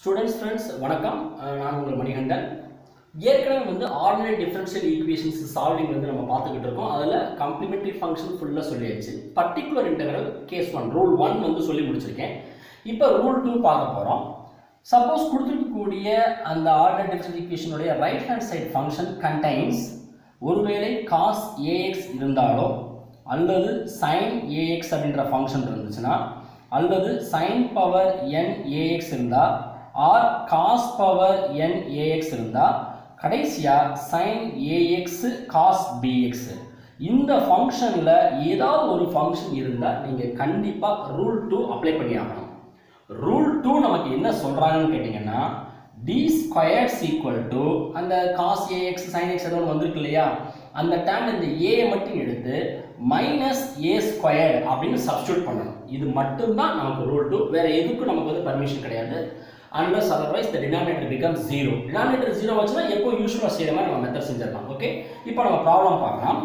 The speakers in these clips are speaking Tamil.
ஸ்டூடெண்ட்ஸ் ஃப்ரெண்ட்ஸ் வணக்கம் அஹ் நான் உங்கள் மணிகண்டன் ஏற்கனவே வந்து ஆர்டினரி டிஃபரன்ஷியல் ஈக்குவேஷன்ஸ் சால்விங் வந்து நம்ம பார்த்துக்கிட்டு இருக்கோம் அதில் காம்ப்ளிமெண்ட்ரி ஃபங்க்ஷன் ஃபுல்லாக சொல்லியாச்சு particular integral case one rule one வந்து சொல்லி முடிச்சிருக்கேன் இப்போ ரூல் டூ பார்க்க போகிறோம் சப்போஸ் கொடுத்துருக்கக்கூடிய அந்த ஆர்டினரி டிஃபரன்ஷியல் ஈக்குவேஷனுடைய right hand side function contains ஒருவேளை காஸ் ஏஎக்ஸ் இருந்தாலோ அல்லது சைன் ஏஎக்ஸ் அப்படின்ற ஃபங்க்ஷன் இருந்துச்சுன்னா அல்லது சைன் பவர் என் ஏஎக்ஸ் இருந்தால் or cos power n a x இருந்தால் கடைசியாக சைன் ஏஎக்ஸ் காஸ் பிஎக்ஸ் இந்த ஃபங்க்ஷனில் ஏதாவது ஒரு ஃபங்க்ஷன் இருந்தால் நீங்கள் கண்டிப்பாக ரூல் டூ அப்ளை பண்ணி ஆகணும் ரூல் டூ நமக்கு என்ன சொல்கிறாங்கன்னு கேட்டிங்கன்னா டி ஸ்கொயர்ஸ் ஈக்குவல் டு அந்த காஸ் ஏஎக்ஸ் சைன் எக்ஸ் ஏதோ ஒன்று வந்திருக்கு இல்லையா அந்த டைம் இந்த ஏ மட்டும் எடுத்து மைனஸ் ஏ ஸ்கொயர் அப்படின்னு சப்ஸ்டியூட் பண்ணணும் இது மட்டும்தான் நமக்கு ரூல் டூ வேற எதுக்கும் நமக்கு வந்து பர்மிஷன் கிடையாது unless otherwise the denominator become zero denominator zero வச்சுன்னா எப்போ யூஸ்வலாக செய்கிற மாதிரி நம்ம மெத்தட் செஞ்சிடலாம் ஓகே இப்போ நம்ம ப்ராப்ளம் பார்க்கலாம்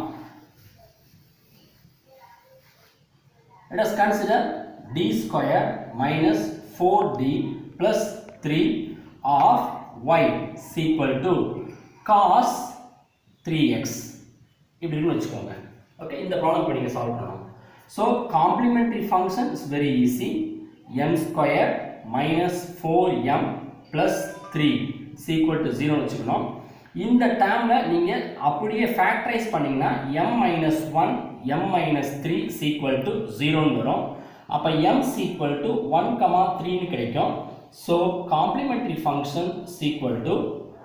Let us consider d square minus 4d plus 3 of y is equal to cos 3x இப்படின்னு வச்சுக்கோங்க ஓகே இந்த ப்ராப்ளம் இப்போ நீங்கள் சால்வ் பண்ணணும் so complementary function is very easy m square minus four m plus three equal to ஜீரோன்னு வச்சுக்கணும் இந்த டேர்மில் நீங்கள் அப்படியே ஃபேக்டரைஸ் பண்ணிங்கன்னா m minus one m minus three equal to ஜீரோன்னு வரும் அப்போ m equal to one comma த்ரீன்னு கிடைக்கும் so complementary function equal to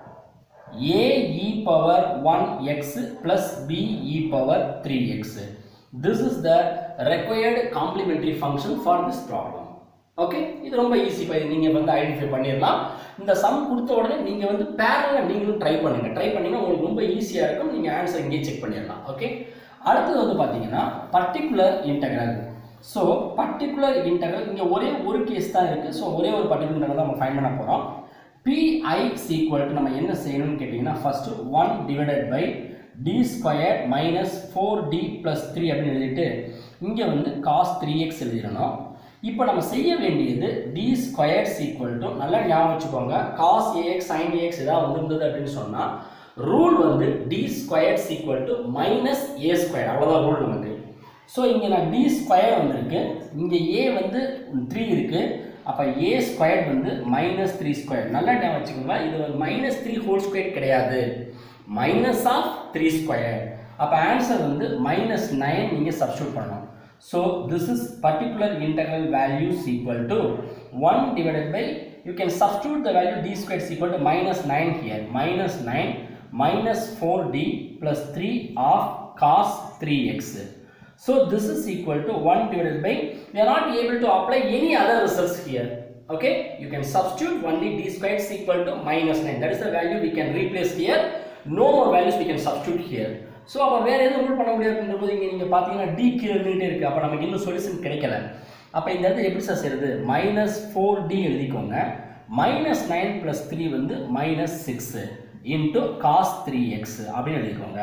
a e power 1x plus b e power 3x. This is the required complementary function for this problem. Okay இது ரொம்ப ஈஸி இப்போ நீங்கள் வந்து ஐடென்டிஃபை பண்ணிடலாம் இந்த சம் கொடுத்த உடனே நீங்கள் வந்து பேரலாக நீங்களும் ட்ரை பண்ணுங்கள் ட்ரை பண்ணிங்கன்னா உங்களுக்கு ரொம்ப ஈஸியாக இருக்கும் நீங்கள் ஆன்சர் இங்கேயே செக் பண்ணிடலாம் ஓகே அடுத்தது வந்து பார்த்தீங்கன்னா particular integral so particular integral இங்கே ஒரே ஒரு கேஸ் தான் இருக்குது ஸோ ஒரே ஒரு பர்டிகுலர் இன்டெக்ரல் தான் நம்ம ஃபைன் பண்ண போகிறோம் pi equal to நம்ம என்ன செய்யணும்னு கேட்டிங்கன்னா first one divided by D square minus four D plus three அப்படின்னு எழுதிட்டு இங்கே வந்து காஸ் த்ரீ எக்ஸ் எழுதிடணும் இப்போ நம்ம செய்ய வேண்டியது டி ஸ்கொயர்ஸ் ஈக்குவல் டு நல்லா ஞாபகம் வச்சுக்கோங்க காஸ் ஏஎக்ஸ் சைன் ஏஎக்ஸ் ஏதாவது வந்திருந்தது அப்படின்னு சொன்னால் ரூல் வந்து D squares equal to minus a square அவ்வளோதான் ரூல் நமக்கு ஸோ இங்கே நான் டி ஸ்கொயர் வந்திருக்கு இங்கே ஏ வந்து த்ரீ இருக்குது அப்போ ஏ ஸ்கொயர் வந்து மைனஸ் த்ரீ ஸ்கொயர் நல்லா ஞாபகம் வச்சுக்கோங்க இது வந்து மைனஸ் த்ரீ ஹோல் ஸ்கொயர் கிடையாது மைனஸ் ஆஃப் த்ரீ ஸ்கொயர் அப்போ ஆன்சர் வந்து மைனஸ் நைன் நீங்கள் சப்ஸ்டியூட் பண்ணணும் so this is particular integral values equal to one divided by you can substitute the value D square equal to minus nine here minus nine minus four D plus three of cos three x So this is equal to 1 divided by, we are not able to apply any other results here. Okay, you can substitute only d squared is equal to minus 9. That is the value we can replace here. No more values we can substitute here. So அப்போ வேறு எதுவும் ரூல் பண்ண முடியாதுன்ற போது இங்கே நீங்கள் பார்த்தீங்கன்னா டி கீழே இருந்துகிட்டே இருக்குது அப்போ நமக்கு இன்னும் சொல்யூஷன் கிடைக்கல அப்போ இந்த இடத்துல எப்படி சார் செய்யறது மைனஸ் ஃபோர் டி எழுதிக்கோங்க மைனஸ் நைன் ப்ளஸ் த்ரீ வந்து minus six into cos three x அப்படின்னு எழுதிக்கோங்க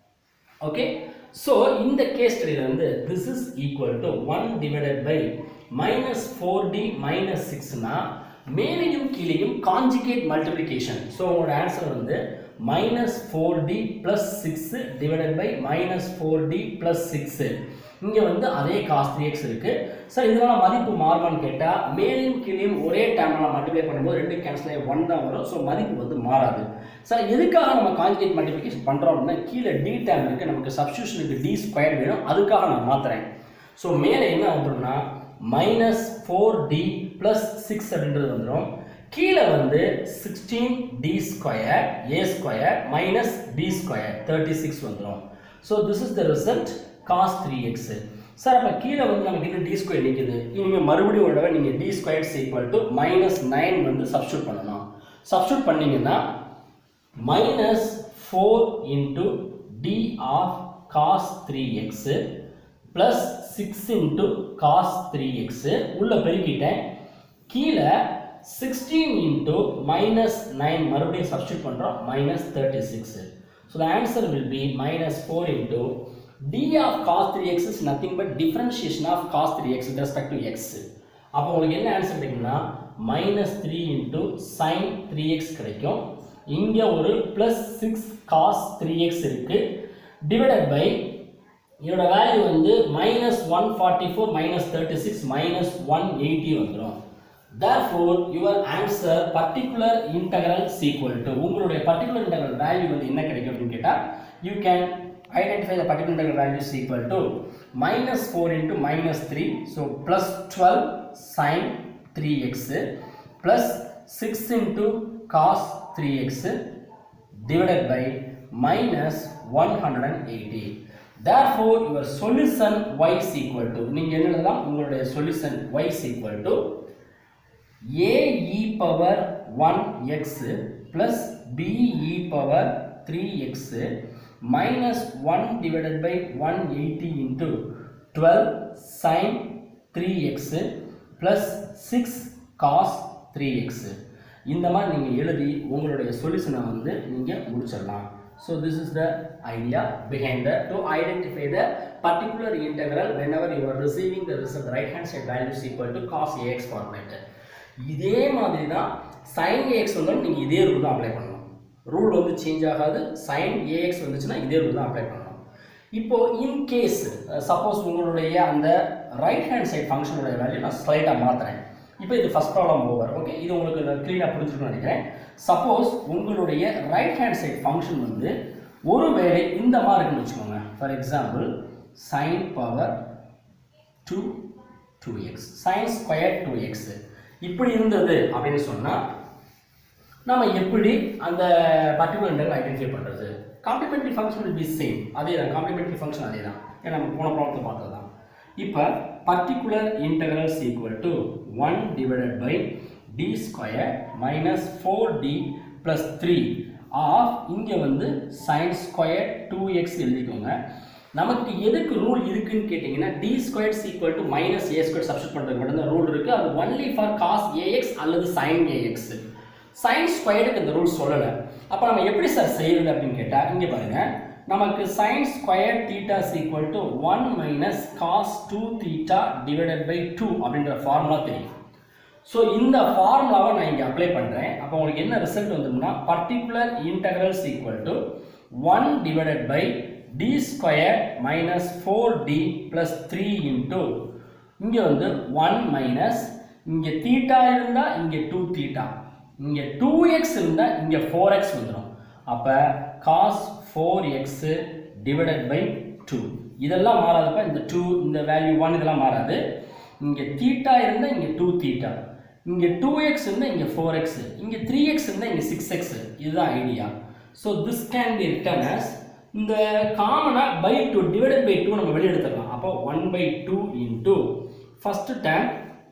ஓகே ஸோ இந்த கேஸ் ஸ்டடியில் வந்து this is equal to one divided by minus four D minus சிக்ஸ்னா மேலையும் கீழையும் காஞ்சிகேட் மல்டிப்ளிகேஷன் ஸோ உங்களோட ஆன்சர் வந்து minus four D plus six divided by minus four D plus six இங்கே வந்து அதே காஸ் த்ரீ எக்ஸ் இருக்குது சார் இதனால் மதிப்பு மாறுமான்னு கேட்டால் மேலையும் கீழையும் ஒரே டைமில் மல்டிப்ளை பண்ணும்போது ரெண்டு கேன்சல் ஆகி ஒன் தான் வரும் ஸோ மதிப்பு வந்து மாறாது சார் எதுக்காக நம்ம கான்ஜுகேட் மல்டிப்ளிகேஷன் பண்ணுறோம் அப்படின்னா கீழே டி டேம் இருக்குது நமக்கு சப்ஸ்டியூஷனுக்கு டி ஸ்கொயர் வேணும் அதுக்காக நான் மாற்றுறேன் ஸோ மேலே என்ன வந்துடும்னா minus four D plus six அப்படின்றது வந்துடும் கீழே வந்து sixteen D square a square minus D square thirty six வந்துடும் so this is the result cos three x sir அப்போ கீழே வந்து நமக்கு இன்னும் டி ஸ்கொயர் நிற்குது இனிமேல் மறுபடியும் ஒரு தடவை நீங்கள் D square equal to minus nine வந்து சப்ஸ்டியூட் பண்ணணும் சப்ஸ்டியூட் பண்ணீங்கன்னா minus four into D of cos three x plus six into cos three x உள்ளே பெருக்கிட்டேன் கீழே சிக்ஸ்டீன் இன்ட்டு மைனஸ் நைன் மறுபடியும் சப்ஸ்டியூட் பண்ணுறோம் minus thirty six so the answer will be minus four into D of cos three x is nothing but differentiation of cos three x with respect to x அப்போ உங்களுக்கு என்ன ஆன்சர் கிடைக்கும்னா minus three into sine three x கிடைக்கும் இங்கே ஒரு plus six cos three x இருக்குது டிவைடட் பை இதோட வேல்யூ வந்து minus one forty four minus thirty six minus one eighty வந்துடும் therefore your answer particular integral is equal to உங்களுடைய particular integral value வந்து என்ன கிடைக்கும் அப்படின்னு கேட்டால் you can identify the particular integral value is equal to minus 4 into minus 3 so plus 12 sin 3x plus 6 into cos 3x divided by minus 180 therefore your solution y is equal to நீங்க என்ன எழுதலாம் உங்களுடைய solution y is equal to a e power 1x plus b e power 3x minus 1 divided by 180 into 12 sin 3x plus 6 cos 3x இந்த மாதிரி நீங்கள் எழுதி உங்களுடைய சொல்யூஷனை வந்து நீங்கள் முடிச்சிடலாம் so this is the idea behind the to identify the particular integral whenever you are receiving the result right hand side values equal to cos a x format இதே மாதிரி தான் சைன் ஏஎக்ஸ் வந்தாலும் நீங்கள் இதே ரூல் தான் அப்ளை பண்ணணும் ரூல் வந்து சேஞ்ச் ஆகாது சைன் ஏஎக்ஸ் வந்துச்சுன்னா இதே ரூல் தான் அப்ளை பண்ணணும் இப்போ இன் கேஸ் சப்போஸ் உங்களுடைய அந்த ரைட் ஹேண்ட் சைட் ஃபங்க்ஷனுடைய வேல்யூ நான் ஸ்லைட்டாக மாற்றுறேன் இப்போ இது ஃபஸ்ட் ப்ராப்ளம் ஓவர் ஓகே இது உங்களுக்கு நான் க்ளீனாக புரிஞ்சுக்கணும்னு நினைக்கிறேன் சப்போஸ் உங்களுடைய ரைட் ஹேண்ட் சைட் ஃபங்க்ஷன் வந்து ஒருவேளை இந்த மாதிரி இருக்குன்னு வச்சுக்கோங்க for example sine power two two x sine square two x இப்படி இருந்தது அப்படின்னு சொன்னால் நம்ம எப்படி அந்த பர்டிகுலர் இன்டர்வல் ஐடென்டிஃபை பண்ணுறது complementary function will be same அதே தான் காம்ப்ளிமெண்ட்ரி ஃபங்க்ஷன் அதே தான் ஏன்னா நம்ம போன ப்ராப்ளத்தை பார்த்தது தான் இப்போ particular integrals equal to one divided by D square minus four D plus three of இங்கே வந்து சைன் ஸ்கொயர் டூ எக்ஸ் எழுதிக்கோங்க நமக்கு எதுக்கு ரூல் இருக்குன்னு கேட்டிங்கன்னா D square equal to minus a square substitute பண்ணுறதுக்கு மட்டும்தான் ரூல் இருக்குது அது ஒன்லி ஃபார் காஸ் ஏஎக்ஸ் அல்லது சைன் ஏஎக்ஸ் சைன் ஸ்கொயருக்கு இந்த ரூல் சொல்லலை அப்போ நம்ம எப்படி சார் செய்யறது அப்படின்னு கேட்டால் இங்கே பாருங்க நமக்கு sine square theta equal to one minus cos two theta divided by two அப்படின்ற ஃபார்முலா தெரியும் ஸோ இந்த ஃபார்முலாவை நான் இங்கே அப்ளை பண்ணுறேன் அப்போ உங்களுக்கு என்ன ரிசல்ட் வந்தோம்னா particular integrals equal to one divided by D square minus four D plus three into இங்கே வந்து ஒன் மைனஸ் இங்கே தீட்டா இருந்தால் இங்கே டூ தீட்டா இங்கே டூ எக்ஸ் இருந்தால் இங்கே ஃபோர் எக்ஸ் வந்துடும் அப்போ cos four x divided by two இதெல்லாம் மாறாதுப்பா இந்த டூ இந்த வேல்யூ ஒன் இதெல்லாம் மாறாது இங்கே தீட்டா இருந்தால் இங்கே டூ தீட்டா இங்கே டூ எக்ஸ் இருந்தால் இங்கே ஃபோர் எக்ஸ் இங்கே த்ரீ எக்ஸ் இருந்தால் இங்கே சிக்ஸ் எக்ஸ் இதுதான் idea so this can be written as இந்த காமனாக by two divided by two நம்ம வெளியே எடுத்துடலாம் அப்போ one by two into first term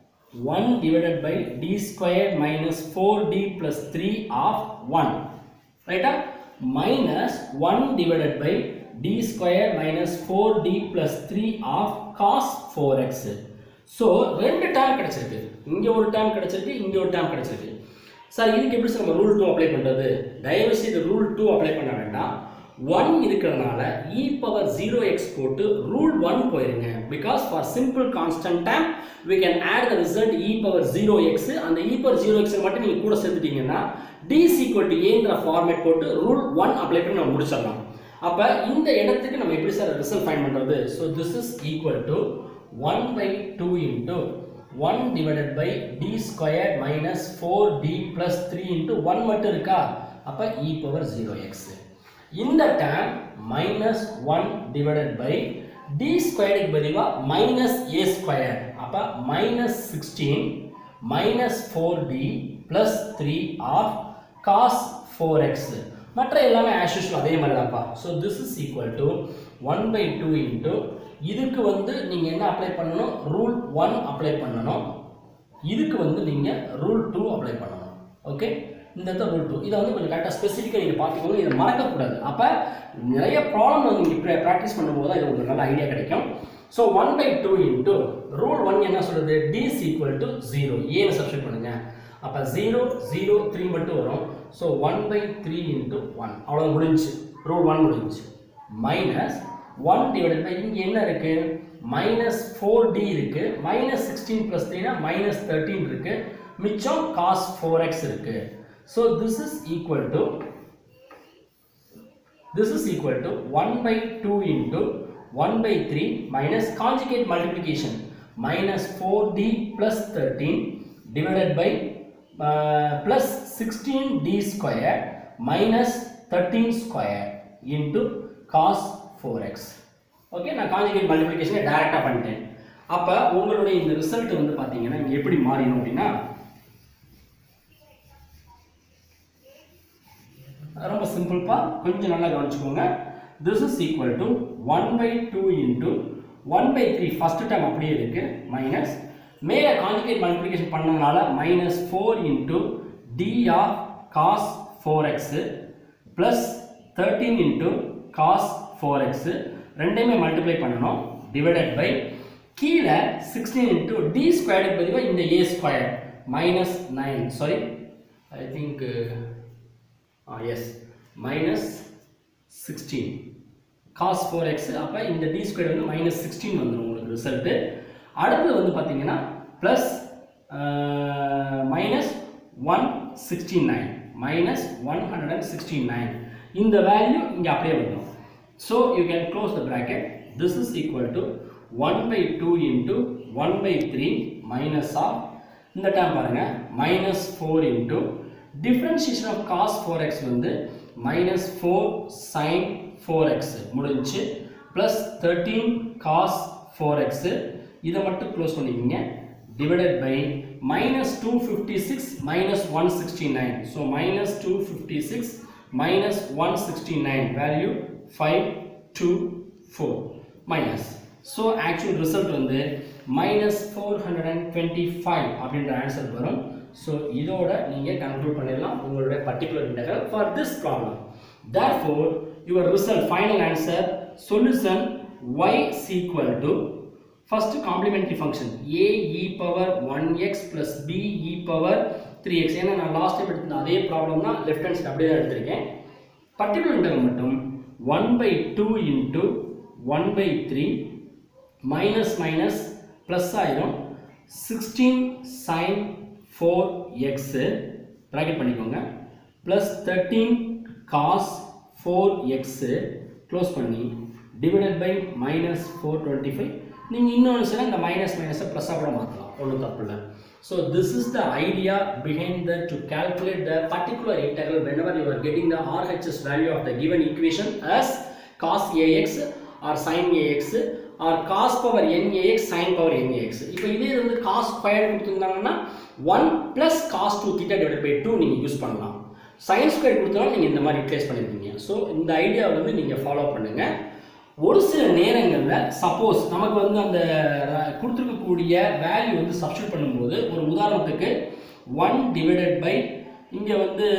1 divided by d square minus 4d plus 3 of 1 right ah? minus 1 divided by d square minus 4d plus 3 of cos 4x so ரெண்டு டேர்ம் கிடைச்சிருக்கு இங்கே ஒரு டேர்ம் கிடைச்சிருக்கு இங்கே ஒரு டேர்ம் கிடைச்சிருக்கு சார் இதுக்கு எப்படி சார் நம்ம ரூல் டூ அப்ளை பண்ணுறது தயவு செய்து ரூல் டூ அப்ளை பண்ண வேண்டாம் ஒன் இருக்கிறதுனால இ பவர் ஜீரோ எக்ஸ் போட்டு ரூல் ஒன் போயிருங்க because for simple constant time we can add the result e power zero x அந்த இ பவர் ஜீரோ எக்ஸ் மட்டும் நீங்கள் கூட சேர்த்துட்டீங்கன்னா டி சீக்வல் டு ஏங்கிற ஃபார்மேட் போட்டு ரூல் ஒன் அப்ளை பண்ணி நம்ம முடிச்சிடலாம் அப்போ இந்த இடத்துக்கு நம்ம எப்படி சார் ரிசல்ட் ஃபைன் பண்ணுறது so this is equal to one by two into one divided by D square minus four D plus three into one மட்டும் இருக்கா அப்போ இ பவர் ஜீரோ எக்ஸ் இந்த term minus one divided by d ஸ்கொயருக்கு பதிலாக மைனஸ் ஏ ஸ்கொயர் அப்போ minus sixteen minus four D plus three of cos four x மற்ற எல்லாமே ஆஸ் யூஷுவல் அதே மாதிரி தான்ப்பா so this is equal to one by two into இதுக்கு வந்து நீங்கள் என்ன அப்ளை பண்ணணும் ரூல் ஒன் அப்ளை பண்ணணும் இதுக்கு வந்து நீங்கள் ரூல் டூ அப்ளை பண்ணணும் ஓகே இந்த இடத்துல ரூல் டூ இதை வந்து கொஞ்சம் கரெக்டாக ஸ்பெசிஃபிக்காக நீங்கள் பார்த்துக்கோங்க இதை மறக்கக்கூடாது அப்போ நிறைய ப்ராப்ளம் வந்து நீங்கள் ப்ராக்டிஸ் பண்ணும்போது தான் இது உங்களுக்கு நல்ல ஐடியா கிடைக்கும் so one by two into rule one என்ன சொல்லுது d is equal to zero ஏன்னு சப்ஸ்டியூட் பண்ணுங்க அப்போ ஜீரோ ஜீரோ த்ரீ மட்டும் வரும் so one by three into one அவ்வளோ முடிஞ்சு ரூல் ஒன் முடிஞ்சு மைனஸ் ஒன் டிவைடட் பை இங்கே என்ன இருக்குது மைனஸ் ஃபோர் டி இருக்குது மைனஸ் சிக்ஸ்டீன் ப்ளஸ் த்ரீனா மைனஸ் தேர்ட்டீன் இருக்குது மிச்சம் காஸ் ஃபோர் எக்ஸ் இருக்கு so this is equal to this is equal to 1 by 2 into 1 by 3 minus conjugate multiplication minus 4d plus 13 divided by uh, plus 16d square minus 13 square into cos 4x okay நான் கான்ஜுகேட் மல்டிப்ளிகேஷனை டைரெக்டாக பண்ணிட்டேன் அப்போ உங்களுடைய இந்த ரிசல்ட் வந்து பார்த்தீங்கன்னா இங்கே எப்படி மாறிடும் அப்படின்னா ரொம்ப சிம்பிள்ப்பா கொஞ்சம் நல்லா கவனிச்சுக்கோங்க this is equal to one by two into one by three first time அப்படியே இருக்கு மைனஸ் மேலே கான்ஜுகேட் மல்டிப்ளிகேஷன் பண்ணதுனால minus four into D of cos four x plus thirteen into cos four x ரெண்டையுமே மல்டிப்ளை பண்ணணும் டிவைடட் பை கீழே சிக்ஸ்டீன் இன்ட்டு டி ஸ்கொயருக்கு பதிலாக இந்த a square minus nine sorry I think uh, yes minus 16 cos 4x அப்போ இந்த d ஸ்கொயர் வந்து மைனஸ் சிக்ஸ்டீன் வந்துடும் உங்களுக்கு ரிசல்ட்டு அடுத்து வந்து பார்த்தீங்கன்னா plus minus one sixty nine minus one hundred and sixty nine இந்த வேல்யூ இங்கே அப்படியே வந்துடும் so you can close the bracket this is equal to one by two into one by three minus of இந்த டேம் பாருங்க minus four into differentiation of cos four x வந்து minus four sine four x முடிஞ்சு plus thirteen cos four x இதை மட்டும் க்ளோஸ் பண்ணிக்கிங்க divided by minus 256 minus 169 so minus 256 minus 169 value 524 minus so actual result வந்து minus 425 அப்படின்ற ஆன்சர் வரும் ஸோ இதோட நீங்கள் கன்க்ளூட் பண்ணிடலாம் உங்களுடைய particular integral for this problem therefore your result final answer solution y is equal to first complementary function a e power 1x plus b e power 3x ஏன்னா நான் லாஸ்ட் டைம் எடுத்த அதே ப்ராப்ளம் தான் லெஃப்ட் ஹேண்ட் சைடு அப்படியே தான் எடுத்திருக்கேன் பர்டிகுலர் இன்டர்வல் மட்டும் one by two into one by three minus minus plus ஆயிரும் sixteen sine four x bracket பண்ணிக்கோங்க plus thirteen cos four x close பண்ணி divided by minus four twenty five நீங்கள் இன்னொன்று சில இந்த மைனஸ் மைனஸை ப்ளஸ்ஸாக கூட மாற்றலாம் ஒன்றும் தப்பு இல்லை so this is the idea behind the to calculate the particular integral whenever you are getting the RHS value of the given equation as cos ax or sin ax or cos power nax sin power nax இப்போ இதே இது வந்து cos ஸ்கொயர் கொடுத்துருந்தாங்கன்னா one plus cos two theta divide by two நீங்கள் யூஸ் பண்ணலாம் சைன் ஸ்கொயர் கொடுத்தாலும் நீங்கள் இந்த மாதிரி ரிப்ளேஸ் பண்ணியிருக்கீங்க ஸோ இந்த ஐடியாவை வந்து நீங்கள் ஃபாலோ பண்ணுங்கள் ஒரு சில நேரங்களில் சப்போஸ் நமக்கு வந்து அந்த ர- கொடுத்திருக்கக்கூடிய வேல்யூ வந்து சப்ஸ்டியூட் பண்ணும்போது ஒரு உதாரணத்துக்கு ஒன் டிவைடட் பை இங்கே வந்து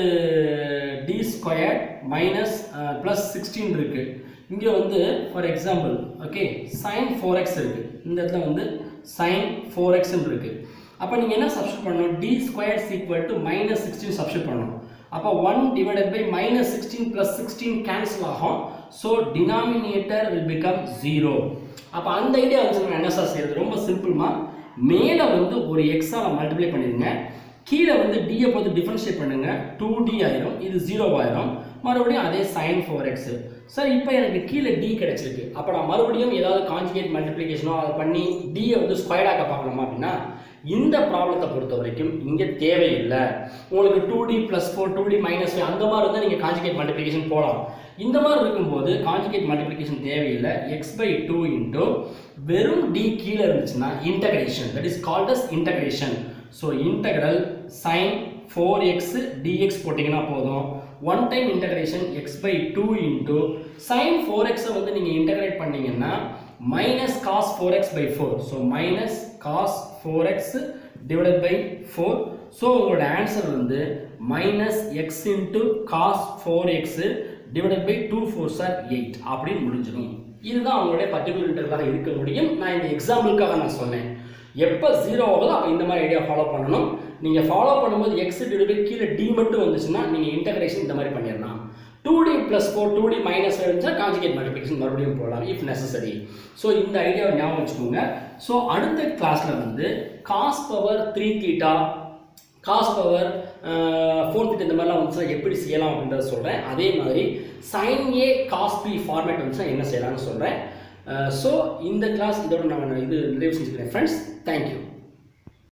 d square minus plus sixteen இருக்குது இங்கே வந்து for example okay sine four x இருக்குது இந்த இடத்துல வந்து சைன் ஃபோர் எக்ஸ்ன்னு இருக்குது அப்போ நீங்கள் என்ன சப்ஸ்டியூட் பண்ணணும் d square equal to minus sixteen substitute பண்ணணும் அப்போ one divided by minus sixteen plus sixteen cancel ஆகும் so denominator will become zero அப்போ அந்த ஐடியா வச்சு நம்ம என்ன சார் செய்யறது ரொம்ப சிம்பிள்மா மேலே வந்து ஒரு எக்ஸால் மல்டிப்ளை பண்ணிடுங்க கீழே வந்து டியை பார்த்து டிஃபரன்ஷியேட் பண்ணுங்க டூ டி ஆயிரும் இது ஜீரோ ஆயிரும் மறுபடியும் அதே சைன் ஃபோர் எக்ஸ் சார் இப்போ எனக்கு கீழே டி கிடைச்சிருக்கு அப்போ நான் மறுபடியும் ஏதாவது கான்ஜுகேட் மல்டிப்ளிகேஷனோ அதை பண்ணி டியை வந்து ஸ்கொயர்டாக்க பார்க்கணுமா அப்படின்னா இந்த ப்ராப்ளத்தை பொறுத்த வரைக்கும் இங்கே தேவையில்லை உங்களுக்கு two d plus four two d minus அந்த மாதிரி இருந்தால் நீங்கள் கான்ஜுகேட் மல்டிப்ளிகேஷன் போகலாம் இந்த மாதிரி இருக்கும்போது கான்ஜுகேட் மல்டிப்ளிகேஷன் தேவையில்லை எக்ஸ் பை டூ இன்ட்டு வெறும் டி கீழே இருந்துச்சுன்னா integration that is called as integration so integral sine four x dx போட்டிங்கன்னா போதும் one time integration x by two into sine four எக்ஸை வந்து நீங்கள் இன்டகிரேட் பண்ணீங்கன்னா minus cos four x by four so minus cos four x divided by four so உங்களோட ஆன்சர் வந்து minus x into cos four x divided by two four sir eight அப்படின்னு முடிஞ்சிடும் இதுதான் அவங்களுடைய பர்டிகுலர் இன்டர்வலாக இருக்க முடியும் நான் இந்த எக்ஸாம்பிளுக்காக நான் சொன்னேன் எப்போ ஜீரோ ஆகுதோ அப்போ இந்த மாதிரி ஐடியா ஃபாலோ பண்ணணும் நீங்கள் ஃபாலோ பண்ணும்போது எக்ஸ் டிவைட் பை கீழே டி மட்டும் வந்துச்சுன்னா நீங்கள் இன்டகிரேஷன் இந்த மாதிரி பண்ணிடலாம் two d plus four two d minus இருந்துச்சா கான்ஜுகேட் மல்டிபிகேஷன் மறுபடியும் போடலாம் இஃப் நெசசரி ஸோ இந்த ஐடியாவை ஞாபகம் வச்சுக்கோங்க ஸோ அடுத்த கிளாஸில் வந்து cos power three theta cos power four bit இந்த மாதிரிலாம் வந்துச்சுன்னா எப்படி செய்யலாம் அப்படின்றத சொல்கிறேன் அதே மாதிரி sine a cos b format வந்துச்சுன்னா என்ன செய்யலாம்னு சொல்கிறேன் ஸோ இந்த கிளாஸ் இதோட நான் இது நிறைவு செஞ்சுக்கிறேன் ஃப்ரெண்ட்ஸ் தேங்க்யூ